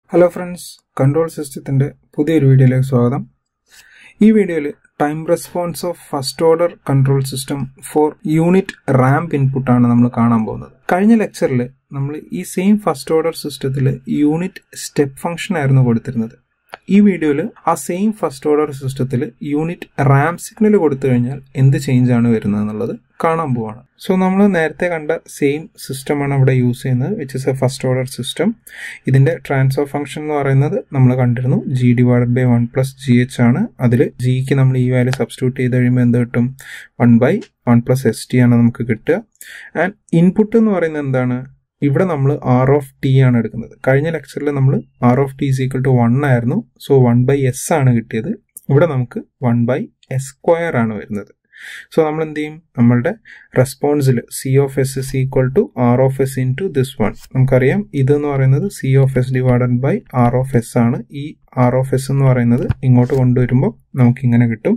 hello friends control സിസ്റ്റത്തിൻ്റെ പുതിയൊരു വീഡിയോയിലേക്ക് സ്വാഗതം ഈ വീഡിയോയിൽ time response of first order control system for unit ramp ഇൻപുട്ടാണ് നമ്മൾ കാണാൻ പോകുന്നത് കഴിഞ്ഞ ലെക്ചറിൽ നമ്മൾ ഈ സെയിം ഫസ്റ്റ് ഓർഡർ സിസ്റ്റത്തിൽ യൂണിറ്റ് സ്റ്റെപ്പ് ഫംഗ്ഷൻ ആയിരുന്നു കൊടുത്തിരുന്നത് ഈ വീഡിയോയിൽ ആ സെയിം ഫസ്റ്റ് ഓർഡർ സിസ്റ്റത്തിൽ യൂണിറ്റ് റാം സിഗ്നൽ കൊടുത്തു കഴിഞ്ഞാൽ എന്ത് ചേഞ്ച് ആണ് വരുന്നത് എന്നുള്ളത് കാണാൻ പോവാണ് സോ നമ്മൾ നേരത്തെ കണ്ട സെയിം സിസ്റ്റമാണ് ഇവിടെ യൂസ് ചെയ്യുന്നത് which is a first order system ഇതിന്റെ ട്രാൻസ്ഫർ ഫംഗ്ഷൻ എന്ന് പറയുന്നത് നമ്മൾ കണ്ടിരുന്നു G divided by one plus G H ആണ് അതിൽ ജിക്ക് നമ്മൾ ഈ വാല്യൂ സബ്സ്റ്റിറ്റ്യൂട്ട് ചെയ്ത് കഴിയുമ്പോൾ എന്ത് കിട്ടും one by one plus S T ആണ് നമുക്ക് കിട്ടുക ആൻഡ് ഇൻപുട്ട് എന്ന് പറയുന്നത് എന്താണ് ഇവിടെ നമ്മൾ ആർ ഓഫ് ടി ആണ് എടുക്കുന്നത് കഴിഞ്ഞ ലെക്ചറിൽ നമ്മൾ R of T is equal to one ആയിരുന്നു സോ വൺ ബൈ എസ് ആണ് കിട്ടിയത് ഇവിടെ നമുക്ക് വൺ ബൈ എസ് സ്ക്വയർ ആണ് വരുന്നത് സോ നമ്മൾ എന്ത് ചെയ്യും നമ്മളുടെ റെസ്പോൺസിൽ C of S is equal to R of S into this ദിസ് വൺ നമുക്കറിയാം ഇത് എന്ന് പറയുന്നത് C of S divided by R of S ആണ് ഈ ആർ ഓഫ് എസ് എന്ന് പറയുന്നത് ഇങ്ങോട്ട് കൊണ്ടുവരുമ്പോൾ നമുക്ക് ഇങ്ങനെ കിട്ടും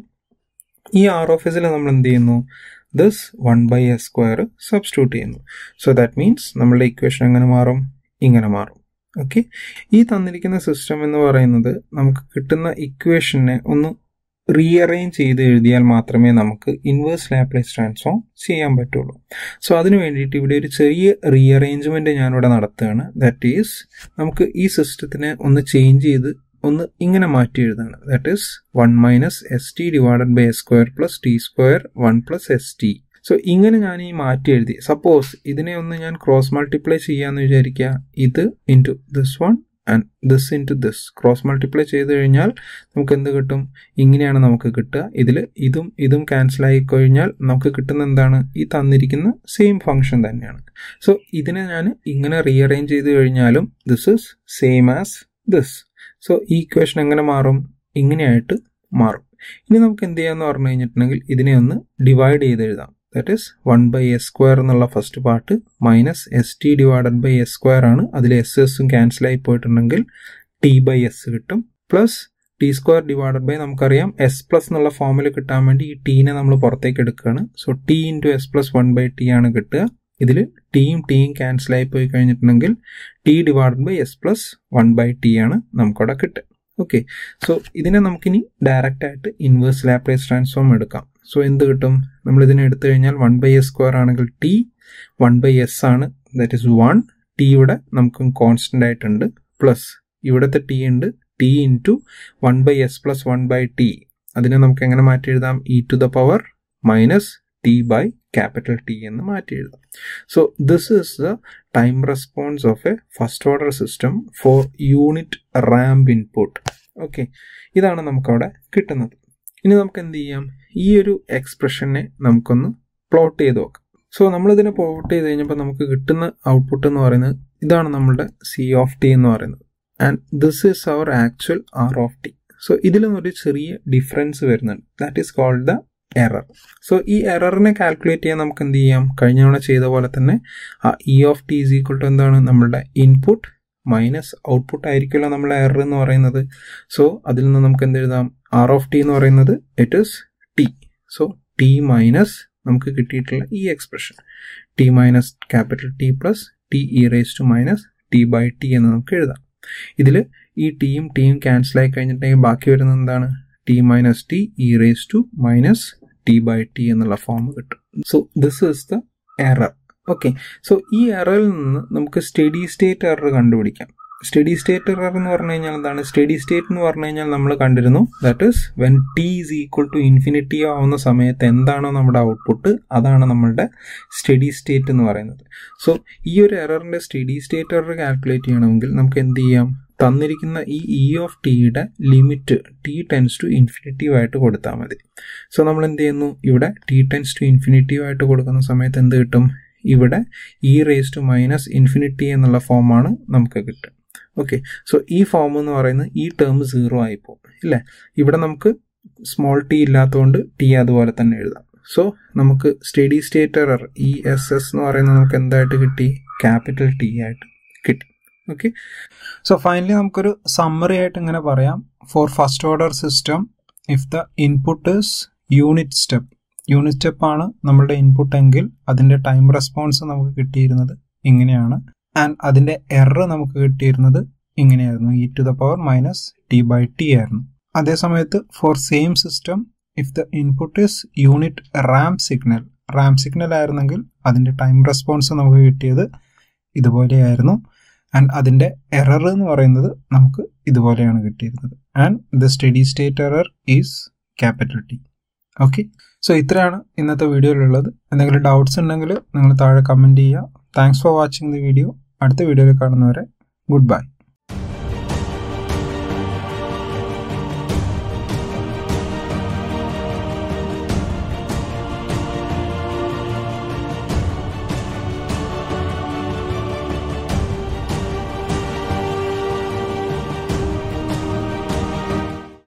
ഈ ആർ ഓഫ് എസിൽ നമ്മൾ എന്ത് ചെയ്യുന്നു this one by S square substitute ചെയ്യുന്നു സോ ദാറ്റ് മീൻസ് നമ്മളുടെ ഇക്വേഷൻ എങ്ങനെ മാറും ഇങ്ങനെ മാറും ഓക്കെ ഈ തന്നിരിക്കുന്ന സിസ്റ്റം എന്ന് പറയുന്നത് നമുക്ക് കിട്ടുന്ന ഇക്വേഷനെ ഒന്ന് റീഅറേഞ്ച് ചെയ്ത് എഴുതിയാൽ മാത്രമേ നമുക്ക് ഇൻവേഴ്സ് ലാപ്ലേസ് ട്രാൻസ്ഫോം ചെയ്യാൻ പറ്റുള്ളൂ സോ അതിന് വേണ്ടിയിട്ട് ഇവിടെ ഒരു ചെറിയ റീഅറേഞ്ച്മെന്റ് ഞാനിവിടെ നടത്തുകയാണ് ദാറ്റ് ഈസ് നമുക്ക് ഈ സിസ്റ്റത്തിനെ ഒന്ന് ചേഞ്ച് ചെയ്ത് ഒന്ന് ഇങ്ങനെ മാറ്റി എഴുതാണ് that is one minus s t divided by S square plus t square one plus S t so ഇങ്ങനെ ഞാൻ ഈ മാറ്റി എഴുതി സപ്പോസ് ഇതിനെ ഒന്ന് ഞാൻ ക്രോസ് മൾട്ടിപ്ലൈ ചെയ്യാന്ന് വിചാരിക്കുക ഇത് into this one and this into this cross multiply ചെയ്ത് കഴിഞ്ഞാൽ നമുക്ക് എന്ത് കിട്ടും ഇങ്ങനെയാണ് നമുക്ക് കിട്ടുക ഇതിൽ ഇതും ഇതും ക്യാൻസൽ ആയി കഴിഞ്ഞാൽ നമുക്ക് കിട്ടുന്ന എന്താണ് ഈ തന്നിരിക്കുന്ന സെയിം ഫംഗ്ഷൻ തന്നെയാണ് സോ ഇതിനെ ഞാൻ ഇങ്ങനെ റീഅറേഞ്ച് ചെയ്ത് കഴിഞ്ഞാലും this is same as this so ഈ ഇക്വേഷൻ എങ്ങനെ മാറും ഇങ്ങനെയായിട്ട് മാറും ഇനി നമുക്ക് എന്ത് ചെയ്യാന്ന് പറഞ്ഞു കഴിഞ്ഞിട്ടുണ്ടെങ്കിൽ ഇതിനെ ഒന്ന് ഡിവൈഡ് ചെയ്ത് എഴുതാം that is one by S square എന്നുള്ള first part minus s t divided by S square ആണ് അതിൽ എസ് എസും ക്യാൻസൽ ആയി പോയിട്ടുണ്ടെങ്കിൽ ടി ബൈ എസ് കിട്ടും plus t square divided by നമുക്കറിയാം എസ് പ്ലസ് എന്നുള്ള ഫോമിൽ കിട്ടാൻ വേണ്ടി ഈ ടീനെ നമ്മൾ പുറത്തേക്ക് എടുക്കുകയാണ് so t into s plus one by t ആണ് കിട്ടുക ഇതിൽ ടിയും ടിയും ക്യാൻസൽ ആയി പോയി കഴിഞ്ഞിട്ടുണ്ടെങ്കിൽ t divided by s plus one by t ആണ് നമുക്കവിടെ കിട്ടുക ഓക്കെ സോ ഇതിനെ നമുക്കിനി ഡയറക്റ്റ് ആയിട്ട് ഇൻവേഴ്സ് ലാപ്ലേസ് ട്രാൻസ്ഫോം എടുക്കാം സോ എന്ത് കിട്ടും നമ്മൾ ഇതിനെ എടുത്തു കഴിഞ്ഞാൽ വൺ ബൈ എസ് സ്ക്വയർ ആണെങ്കിൽ ടി വൺ ബൈ എസ് ആണ് ദാറ്റ് ഇസ് വൺ ടിയുടെ നമുക്ക് കോൺസ്റ്റന്റ് ആയിട്ടുണ്ട് പ്ലസ് ഇവിടുത്തെ ടി ഉണ്ട് t into one by s plus one by t അതിനെ നമുക്ക് എങ്ങനെ മാറ്റി എഴുതാം e to the power minus t by capital T എന്ന് മാറ്റി എഴുതാം so this is the time response of a first order system for unit ramp input okay ഇതാണ് നമുക്കവിടെ കിട്ടുന്നത് ഇനി നമുക്ക് എന്ത് ചെയ്യാം ഈ ഒരു എക്സ്പ്രഷനെ നമുക്കൊന്ന് പ്ലോട്ട് ചെയ്ത് നോക്കാം സോ നമ്മളിതിനെ പ്ലോട്ട് ചെയ്ത് കഴിഞ്ഞപ്പോൾ നമുക്ക് കിട്ടുന്ന ഔട്ട്പുട്ട് എന്ന് പറയുന്നത് ഇതാണ് നമ്മളുടെ സി ഓഫ് ടി എന്ന് പറയുന്നത് and this is our actual r of t so ഇതിലും ഒരു ചെറിയ ഡിഫറൻസ് വരുന്നുണ്ട് that is called the error so ഈ എററിനെ കാൽക്കുലേറ്റ് ചെയ്യാൻ നമുക്ക് എന്ത് ചെയ്യാം കഴിഞ്ഞ തവണ ചെയ്ത പോലെ തന്നെ ആ e of T is equal to എന്താണ് നമ്മളുടെ ഇൻപുട്ട് മൈനസ് ഔട്ട്പുട്ട് ആയിരിക്കുമല്ലോ നമ്മളെ എറർ എന്ന് പറയുന്നത് സോ അതിൽ നിന്ന് നമുക്ക് എന്ത് എഴുതാം ആർ ഓഫ് ടി എന്ന് പറയുന്നത് it is t so t minus നമുക്ക് കിട്ടിയിട്ടുള്ള ഈ expression t minus capital T plus t e raise to minus t by t എന്ന് നമുക്ക് എഴുതാം ഇതിൽ ഈ ടിയും ടിയും ക്യാൻസൽ ആയി കഴിഞ്ഞിട്ടുണ്ടെങ്കിൽ ബാക്കി വരുന്നത് എന്താണ് t minus t e raise to minus t by t എന്നുള്ള ഫോം കിട്ടും so this is the error okay so ഈ എററിൽ നിന്ന് നമുക്ക് സ്റ്റഡി സ്റ്റേറ്റ് എറർ കണ്ടുപിടിക്കാം സ്റ്റഡി സ്റ്റേറ്റ് എറർ എന്ന് പറഞ്ഞു കഴിഞ്ഞാൽ എന്താണ് സ്റ്റഡി സ്റ്റേറ്റ് എന്ന് പറഞ്ഞു കഴിഞ്ഞാൽ നമ്മൾ കണ്ടിരുന്നു that is when t is equal to infinity ആവുന്ന സമയത്ത് എന്താണോ നമ്മുടെ ഔട്ട്പുട്ട് അതാണ് നമ്മളുടെ സ്റ്റഡി സ്റ്റേറ്റ് എന്ന് പറയുന്നത് സോ ഈ ഒരു എററിന്റെ സ്റ്റഡി സ്റ്റേറ്റ് എറർ കാൽക്കുലേറ്റ് ചെയ്യണമെങ്കിൽ നമുക്ക് എന്ത് ചെയ്യാം തന്നിരിക്കുന്ന ഈ ഇ ഓഫ് ടിയുടെ limit t tends to infinity ആയിട്ട് കൊടുത്താൽ മതി സോ നമ്മൾ എന്ത് ചെയ്യുന്നു ഇവിടെ ടി ടെൻസ് ടു ഇൻഫിനിറ്റീവ് ആയിട്ട് കൊടുക്കുന്ന സമയത്ത് എന്ത് കിട്ടും ഇവിടെ e raise to minus infinity എന്നുള്ള ഫോമാണ് നമുക്ക് കിട്ടുക ഓക്കെ സോ ഈ ഫോം എന്ന് പറയുന്നത് ഈ ടേം സീറോ ആയിപ്പോവും ഇല്ലേ ഇവിടെ നമുക്ക് സ്മോൾ ടി ഇല്ലാത്തതുകൊണ്ട് ടി അതുപോലെ തന്നെ എഴുതാം സോ നമുക്ക് steady state error e s s എന്ന് പറയുന്നത് നമുക്ക് എന്തായിട്ട് കിട്ടി ക്യാപിറ്റൽ ടി ആയിട്ട് കിട്ടി ഓക്കെ സോ ഫൈനലി നമുക്കൊരു സമ്മറി ആയിട്ട് ഇങ്ങനെ പറയാം for first order system if the input is unit step unit step ആണ് നമ്മളുടെ ഇൻപുട്ട് എങ്കിൽ അതിന്റെ ടൈം റെസ്പോൺസ് നമുക്ക് കിട്ടിയിരുന്നത് ഇങ്ങനെയാണ് ആൻഡ് അതിന്റെ എറർ നമുക്ക് കിട്ടിയിരുന്നത് ഇങ്ങനെയായിരുന്നു e to the power minus t by t ആയിരുന്നു അതേ സമയത്ത് for same system if the input is unit ramp signal ramp signal ആയിരുന്നെങ്കിൽ അതിൻ്റെ ടൈം റെസ്പോൺസ് നമുക്ക് കിട്ടിയത് ഇതുപോലെയായിരുന്നു ആൻഡ് അതിൻ്റെ എറർ എന്ന് പറയുന്നത് നമുക്ക് ഇതുപോലെയാണ് കിട്ടിയിരുന്നത് and the steady state error is capital T okay so ഇത്രയാണ് ഇന്നത്തെ വീഡിയോയിലുള്ളത് എന്തെങ്കിലും ഡൗട്ട്സ് ഉണ്ടെങ്കിൽ നിങ്ങൾ താഴെ കമൻറ്റ് ചെയ്യുക thanks for watching the video അടുത്ത വീഡിയോയിൽ കാണുന്നവരെ ഗുഡ് ബൈ